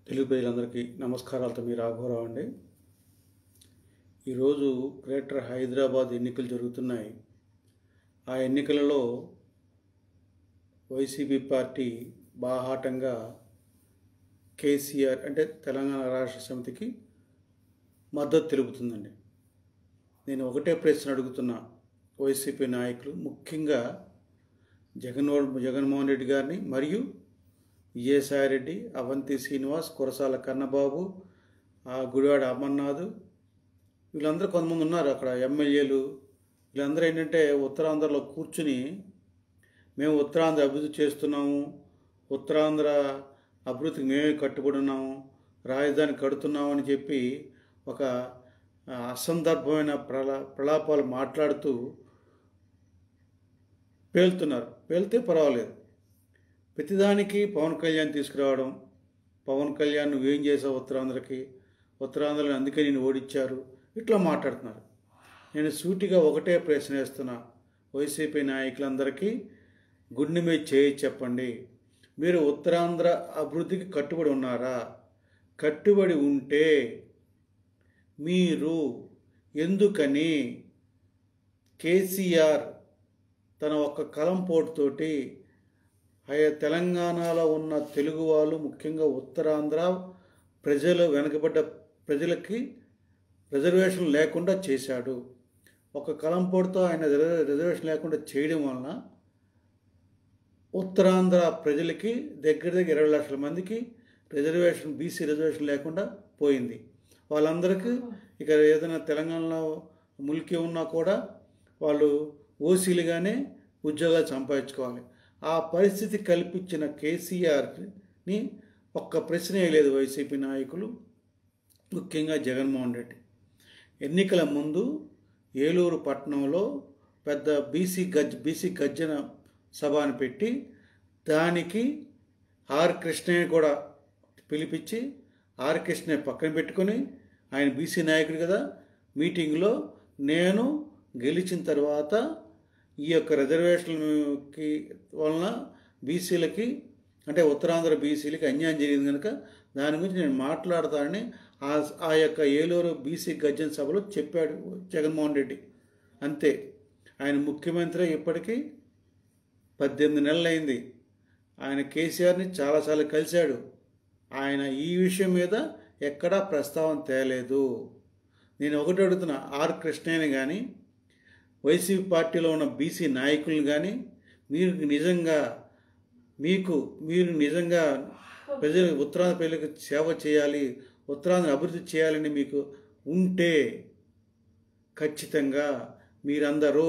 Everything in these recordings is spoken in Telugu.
తెలుగు ప్రజలందరికీ నమస్కారాలతో మీ రాఘవరావు అండి ఈరోజు గ్రేటర్ హైదరాబాద్ ఎన్నికలు జరుగుతున్నాయి ఆ ఎన్నికలలో వైసీపీ పార్టీ బాహాటంగా కేసీఆర్ అంటే తెలంగాణ రాష్ట్ర సమితికి మద్దతు తెలుపుతుందండి నేను ఒకటే ప్రశ్న అడుగుతున్నా వైసీపీ నాయకులు ముఖ్యంగా జగన్మోహన్ జగన్మోహన్ రెడ్డి గారిని మరియు విజయసాయిరెడ్డి అవంతి శ్రీనివాస్ కురసాల కన్నబాబు ఆ గుడివాడ అమర్నాథ్ వీళ్ళందరూ కొంతమంది ఉన్నారు అక్కడ ఎమ్మెల్యేలు వీళ్ళందరూ ఏంటంటే ఉత్తరాంధ్రలో కూర్చుని మేము ఉత్తరాంధ్ర అభివృద్ధి చేస్తున్నాము ఉత్తరాంధ్ర అభివృద్ధికి మేమే కట్టుబడి ఉన్నాము రాజధాని కడుతున్నాము అని చెప్పి ఒక ఆ, అసందర్భమైన ప్రలా ప్రలాపాలు మాట్లాడుతూ పేలుతున్నారు పేలితే పర్వాలేదు ప్రతిదానికి పవన్ కళ్యాణ్ తీసుకురావడం పవన్ కళ్యాణ్ నువ్వేం చేసావు ఉత్తరాంధ్రకి ఉత్తరాంధ్రలో అందుకే నేను ఓడించారు ఇట్లా మాట్లాడుతున్నారు నేను సూటిగా ఒకటే ప్రశ్న వేస్తున్నా వైసీపీ నాయకులందరికీ గుండె మీద చేయి చెప్పండి మీరు ఉత్తరాంధ్ర అభివృద్ధికి కట్టుబడి ఉన్నారా కట్టుబడి ఉంటే మీరు ఎందుకని కేసీఆర్ తన ఒక్క కలంపోటుతోటి ఆయా తెలంగాణలో ఉన్న తెలుగు వాళ్ళు ముఖ్యంగా ఉత్తరాంధ్ర ప్రజలు వెనకబడ్డ ప్రజలకి రిజర్వేషన్ లేకుండా చేశాడు ఒక కలంపోటుతో ఆయన రిజర్వ్- రిజర్వేషన్ లేకుండా చేయడం వలన ఉత్తరాంధ్ర ప్రజలకి దగ్గర దగ్గర ఇరవై లక్షల మందికి రిజర్వేషన్ బీసీ రిజర్వేషన్ లేకుండా పోయింది వాళ్ళందరికీ ఇక ఏదైనా తెలంగాణలో ములికి ఉన్నా కూడా వాళ్ళు ఓసీలుగానే ఉద్యోగాలు సంపాదించుకోవాలి ఆ పరిస్థితి కల్పించిన కేసీఆర్ని ఒక్క ప్రశ్న వేయలేదు వైసీపీ నాయకులు ముఖ్యంగా జగన్మోహన్ రెడ్డి ఎన్నికల ముందు ఏలూరు పట్టణంలో పెద్ద బీసీ గజ్ బీసీ గర్జన సభను పెట్టి దానికి ఆర్ కృష్ణయ్య కూడా పిలిపించి ఆర్ కృష్ణయ్య పక్కన పెట్టుకొని ఆయన బీసీ నాయకుడు కదా మీటింగ్లో నేను గెలిచిన తర్వాత ఈ యొక్క రిజర్వేషన్కి వలన బీసీలకి అంటే ఉత్తరాంధ్ర బీసీలకి అన్యాయం జరిగింది కనుక దాని గురించి నేను మాట్లాడతానని ఆ ఆ యొక్క ఏలూరు బీసీ గర్జన సభలో చెప్పాడు జగన్మోహన్ రెడ్డి అంతే ఆయన ముఖ్యమంత్రి ఇప్పటికీ పద్దెనిమిది నెలలు అయింది ఆయన కేసీఆర్ని చాలాసార్లు కలిశాడు ఆయన ఈ విషయం మీద ఎక్కడా ప్రస్తావన తేలేదు నేను ఒకటి అడుగుతున్నా ఆర్ కృష్ణయ్యని కానీ వైసీపీ పార్టీలో ఉన్న బీసీ నాయకులను కానీ మీరు నిజంగా మీకు మీరు నిజంగా ప్రజలు ఉత్తరాంధ్ర ప్రజలకు సేవ చేయాలి ఉత్తరాంధ్ర అభివృద్ధి చేయాలని మీకు ఉంటే ఖచ్చితంగా మీరందరూ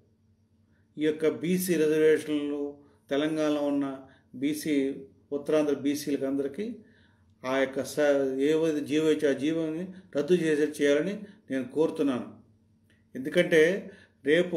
ఈ యొక్క బీసీ రిజర్వేషన్లు తెలంగాణలో ఉన్న బీసీ ఉత్తరాంధ్ర బీసీలకు అందరికీ ఆ యొక్క స ఏవైతే జీవో ఇచ్చే ఆ జీవోని రద్దు చేసే చేయాలని నేను కోరుతున్నాను ఎందుకంటే రేపు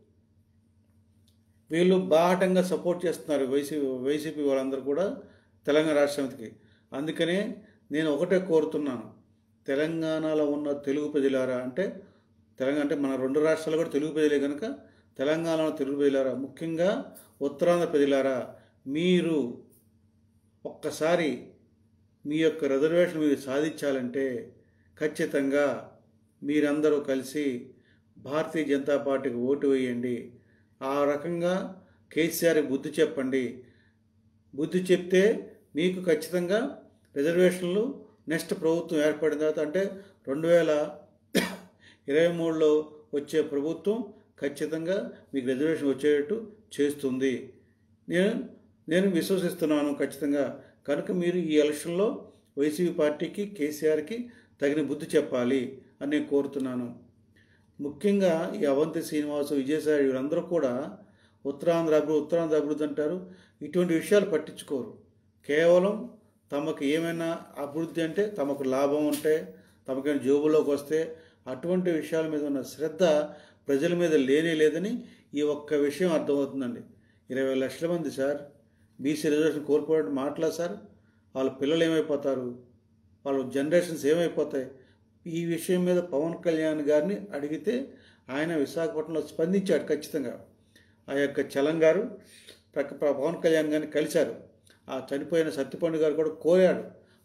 వీళ్ళు బాహటంగా సపోర్ట్ చేస్తున్నారు వైసీపీ వైసీపీ వాళ్ళందరూ కూడా తెలంగాణ రాష్ట్ర సమితికి అందుకనే నేను ఒకటే కోరుతున్నాను తెలంగాణలో ఉన్న తెలుగు ప్రజలారా అంటే తెలంగాణ అంటే మన రెండు రాష్ట్రాలు కూడా తెలుగు ప్రజలే కనుక తెలంగాణలో తెలుగు ప్రజలారా ముఖ్యంగా ఉత్తరాంధ్ర ప్రజలారా మీరు ఒక్కసారి మీ యొక్క రిజర్వేషన్ మీరు సాధించాలంటే ఖచ్చితంగా మీరందరూ కలిసి భారతీయ జనతా పార్టీకి ఓటు వేయండి ఆ రకంగా కేసీఆర్ బుద్ధి చెప్పండి బుద్ధి చెప్తే మీకు ఖచ్చితంగా రిజర్వేషన్లు నెక్స్ట్ ప్రభుత్వం ఏర్పడిన తర్వాత అంటే రెండు వేల ఇరవై మూడులో వచ్చే ప్రభుత్వం ఖచ్చితంగా మీకు రిజర్వేషన్ వచ్చేటట్టు చేస్తుంది నేను నేను విశ్వసిస్తున్నాను ఖచ్చితంగా కనుక మీరు ఈ ఎలక్షన్లో వైసీపీ పార్టీకి కేసీఆర్కి తగిన బుద్ధి చెప్పాలి అని నేను కోరుతున్నాను ముఖ్యంగా ఈ అవంతి శ్రీనివాసు విజయసాయి వీళ్ళందరూ కూడా ఉత్తరాంధ్ర అభివృద్ధి ఉత్తరాంధ్ర అభివృద్ధి అంటారు ఇటువంటి విషయాలు పట్టించుకోరు కేవలం తమకు ఏమైనా అభివృద్ధి అంటే తమకు లాభం ఉంటే తమకైనా జోబులోకి వస్తే అటువంటి విషయాల మీద ఉన్న శ్రద్ధ ప్రజల మీద లేనే లేదని ఈ ఒక్క విషయం అర్థమవుతుందండి ఇరవై లక్షల మంది సార్ బీసీ రిజర్వేషన్ కోల్పోవడం మాటలా సార్ వాళ్ళ పిల్లలు ఏమైపోతారు వాళ్ళ జనరేషన్స్ ఏమైపోతాయి ఈ విషయం మీద పవన్ కళ్యాణ్ గారిని అడిగితే ఆయన విశాఖపట్నంలో స్పందించాడు ఖచ్చితంగా ఆ యొక్క చలం గారు ప్రక్క పవన్ కళ్యాణ్ గారిని కలిశారు ఆ చనిపోయిన సత్యపండు గారు కూడా కోరాడు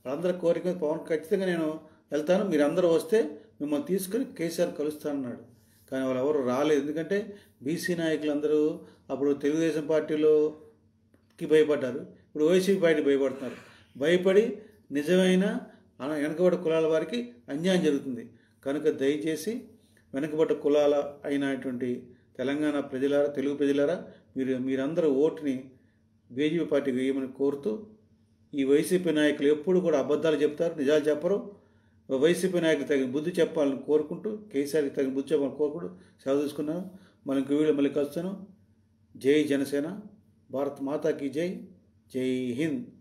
వాళ్ళందరి కోరిక మీద పవన్ ఖచ్చితంగా నేను వెళ్తాను మీరు అందరూ వస్తే మిమ్మల్ని తీసుకుని కేసీఆర్ కలుస్తానన్నాడు కానీ వాళ్ళు ఎవరు రాలేదు ఎందుకంటే బీసీ నాయకులందరూ అప్పుడు తెలుగుదేశం పార్టీలోకి భయపడ్డారు ఇప్పుడు వైసీపీ పార్టీ భయపడుతున్నారు భయపడి నిజమైన అన- వెనుకబడ్డ కులాల వారికి అన్యాయం జరుగుతుంది కనుక దయచేసి వెనుకబడ్డ కులాల అయినటువంటి తెలంగాణ ప్రజలారా తెలుగు ప్రజలారా మీరు మీరందరూ ఓటుని బీజేపీ పార్టీకి వేయమని కోరుతూ ఈ వైసీపీ నాయకులు ఎప్పుడు కూడా అబద్ధాలు చెప్తారు నిజాలు చెప్పరు వైసీపీ నాయకులు తగిన బుద్ధి చెప్పాలని కోరుకుంటూ కేసీఆర్కి తగిన బుద్ధి చెప్పాలని కోరుకుంటూ సెలవు తీసుకున్నాను మనం ఇంకో వీడియో మళ్ళీ కలుస్తాను జై జనసేన భారత్ మాతాకి జై జై హింద్